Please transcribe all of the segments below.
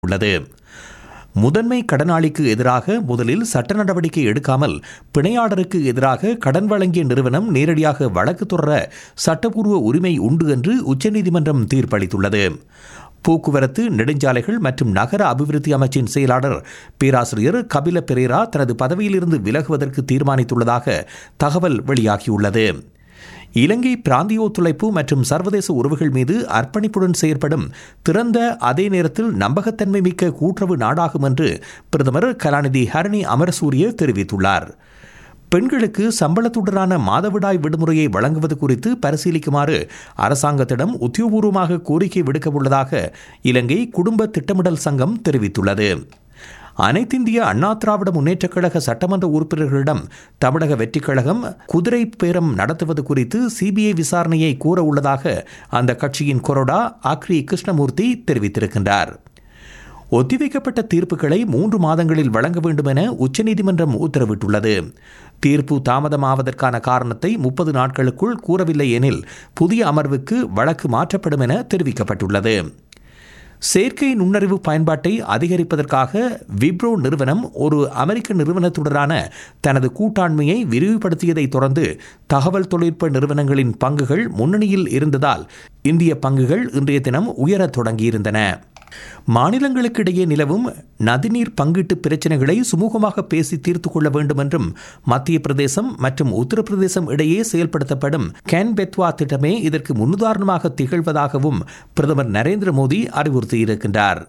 உள்ளது முதன்மை கடனாளிக்கு எதிராக முதலில் சட்ட நடவடிக்கை எடுக்காமல் பிணையாளருக்கு எதிராக கடன் வழங்கிய நிறுவனம் நேரடியாக வழக்கு தொடர சட்டப்பூர்வ உரிமை உண்டு என்று உச்சநீதிமன்றம் தீர்ப்பளித்துள்ளது போக்குவரத்து நெடுஞ்சாலைகள் மற்றும் நகர அபிவிருத்தி அமைச்சின் செயலாளர் பேராசிரியர் கபில பெரேரா தனது பதவியிலிருந்து விலகுவதற்கு தீர்மானித்துள்ளதாக தகவல் வெளியாகியுள்ளது இலங்கை பிராந்திய ஒத்துழைப்பு மற்றும் சர்வதேச உறவுகள் மீது அர்ப்பணிப்புடன் செயற்படும் திறந்த அதே நேரத்தில் நம்பகத்தன்மை மிக்க கூட்டுறவு நாடாகும் என்று பிரதமர் கலாநிதி ஹரணி அமரசூரிய தெரிவித்துள்ளார் பெண்களுக்கு சம்பளத்துடனான மாதவிடாய் விடுமுறையை வழங்குவது குறித்து பரிசீலிக்குமாறு அரசாங்கத்திடம் உத்தியோகபூர்வமாக கோரிக்கை விடுக்க உள்ளதாக இலங்கை குடும்ப திட்டமிடல் சங்கம் தெரிவித்துள்ளது அனைத்திந்திய அண்ணா திராவிட முன்னேற்றக் கழக சட்டமன்ற உறுப்பினர்களிடம் தமிழக வெற்றிக் கழகம் குதிரை பேரம் நடத்துவது குறித்து சிபிஐ விசாரணையை கூற உள்ளதாக அந்த கட்சியின் கொறடா அக்ரி கிருஷ்ணமூர்த்தி தெரிவித்திருக்கின்றார் ஒத்திவைக்கப்பட்ட தீர்ப்புகளை மூன்று மாதங்களில் வழங்க வேண்டும் என உச்சநீதிமன்றம் உத்தரவிட்டுள்ளது தீர்ப்பு தாமதமாவதற்கான காரணத்தை முப்பது நாட்களுக்குள் கூறவில்லை எனில் புதிய அமர்வுக்கு வழக்கு மாற்றப்படும் என தெரிவிக்கப்பட்டுள்ளது செயற்கை நுண்ணறிவு பயன்பாட்டை அதிகரிப்பதற்காக விப்ரோ நிறுவனம் ஒரு அமெரிக்க நிறுவனத்துடனான தனது கூட்டாண்மையை விரிவுபடுத்தியதை தொடர்ந்து தகவல் தொழில்நுட்ப நிறுவனங்களின் பங்குகள் முன்னணியில் இருந்ததால் இந்திய பங்குகள் இன்றைய தினம் உயரத் தொடங்கியிருந்தன மாநிலங்களுக்கிடையே நிலவும் நதிநீர் பங்கீட்டு பிரச்சினைகளை சுமூகமாக பேசி தீர்த்து கொள்ள வேண்டும் என்றும் மத்திய பிரதேசம் மற்றும் உத்தரப்பிரதேசம் இடையே செயல்படுத்தப்படும் கேன் பெத்வா திட்டமே இதற்கு முன்னுதாரணமாக திகழ்வதாகவும் பிரதமர் நரேந்திர மோடி அறிவுறுத்தியிருக்கின்றார்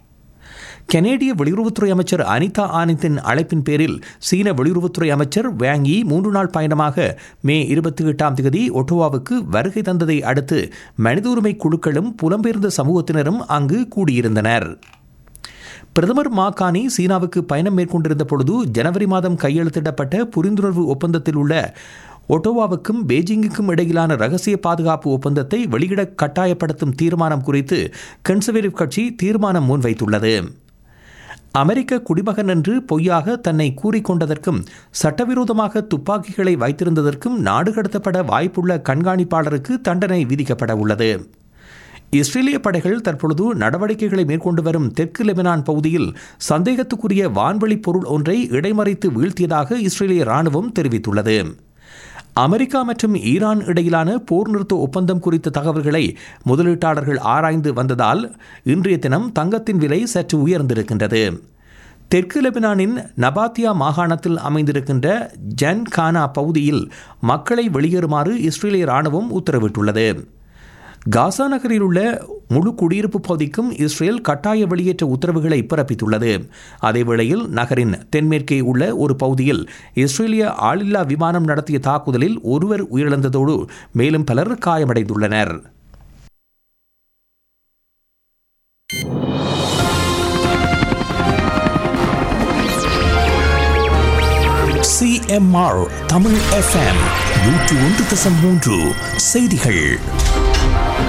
கனேடிய வெளியுறவுத்துறை அமைச்சர் அனிதா ஆனந்தின் அழைப்பின் பேரில் சீன வெளியுறவுத்துறை அமைச்சர் வேங் யி மூன்று நாள் பயணமாக மே இருபத்தி எட்டாம் தேதி ஒட்டோவாவுக்கு வருகை தந்ததை அடுத்து மனித உரிமை குழுக்களும் புலம்பெயர்ந்த சமூகத்தினரும் அங்கு கூடியிருந்தனர் பிரதமர் மாகாணி சீனாவுக்கு பயணம் மேற்கொண்டிருந்த பொழுது ஜனவரி மாதம் கையெழுத்திடப்பட்ட புரிந்துணர்வு ஒப்பந்தத்தில் உள்ள ஒட்டோவாவுக்கும் பெய்ஜிங்குக்கும் இடையிலான ரகசிய பாதுகாப்பு ஒப்பந்தத்தை வெளியிட கட்டாயப்படுத்தும் தீர்மானம் குறித்து கன்சர்வேட்டிவ் கட்சி தீர்மானம் முன்வைத்துள்ளது அமெரிக்க குடிமகன் என்று பொய்யாக தன்னை கூறிக்கொண்டதற்கும் சட்டவிரோதமாக துப்பாக்கிகளை வைத்திருந்ததற்கும் நாடு கடத்தப்பட வாய்ப்புள்ள கண்காணிப்பாளருக்கு தண்டனை விதிக்கப்பட உள்ளது இஸ்ரேலிய படைகள் தற்பொழுது நடவடிக்கைகளை மேற்கொண்டு வரும் தெற்கு லெபனான் பகுதியில் சந்தேகத்துக்குரிய வான்வழி பொருள் ஒன்றை இடைமறைத்து வீழ்த்தியதாக இஸ்ரேலிய ராணுவம் தெரிவித்துள்ளது அமெரிக்கா மற்றும் ஈரான் இடையிலான போர் நிறுத்த ஒப்பந்தம் குறித்த தகவல்களை முதலீட்டாளர்கள் ஆராய்ந்து வந்ததால் இன்றைய தினம் தங்கத்தின் விலை சற்று உயர்ந்திருக்கின்றது தெற்கு லெபனானின் நபாத்தியா மாகாணத்தில் அமைந்திருக்கின்ற ஜன் கானா பகுதியில் மக்களை வெளியேறுமாறு இஸ்ரேலிய ராணுவம் உத்தரவிட்டுள்ளது காசா நகரில் உள்ள முழு குடியிருப்பு பகுதிக்கும் இஸ்ரேல் கட்டாய வெளியேற்ற உத்தரவுகளை பிறப்பித்துள்ளது அதேவேளையில் நகரின் தென்மேற்கே உள்ள ஒரு பகுதியில் இஸ்ரேலிய ஆளில்லா விமானம் நடத்திய தாக்குதலில் ஒருவர் உயிரிழந்ததோடு மேலும் பலர் காயமடைந்துள்ளனர் சிஎம்ஆர் தமிழ் எஃப்எம் நூற்று ஒன்று தசம் மூன்று செய்திகள்